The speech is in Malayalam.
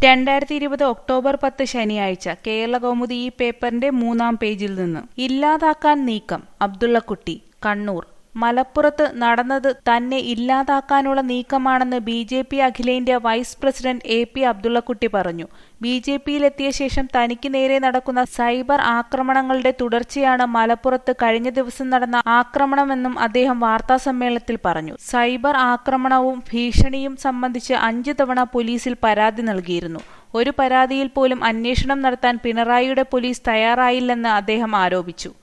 രണ്ടായിരത്തി ഇരുപത് ഒക്ടോബർ പത്ത് ശനിയാഴ്ച കേരളകൗമുദി ഈ പേപ്പറിന്റെ മൂന്നാം പേജിൽ നിന്ന് ഇല്ലാതാക്കാൻ നീക്കം അബ്ദുള്ളക്കുട്ടി കണ്ണൂർ മലപ്പുറത്ത് നടന്നത് തന്നെ ഇല്ലാതാക്കാനുള്ള നീക്കമാണെന്ന് ബി ജെ പി അഖിലേന്ത്യാ vice president A P Abdullakutty പറഞ്ഞു ബി ജെ പിയിലെത്തിയ ശേഷം തനിക്ക് നേരെ നടക്കുന്ന സൈബർ ആക്രമണങ്ങളുടെ തുടർച്ചയാണ് മലപ്പുറത്ത് കഴിഞ്ഞ ദിവസം നടന്ന ആക്രമണമെന്നും അദ്ദേഹം വാർത്താസമ്മേളനത്തിൽ പറഞ്ഞു സൈബർ ആക്രമണവും ഭീഷണിയും സംബന്ധിച്ച് അഞ്ചു തവണ പോലീസിൽ പരാതി നൽകിയിരുന്നു ഒരു പരാതിയിൽ പോലും അന്വേഷണം നടത്താൻ പിണറായിയുടെ പോലീസ് തയ്യാറായില്ലെന്ന് അദ്ദേഹം ആരോപിച്ചു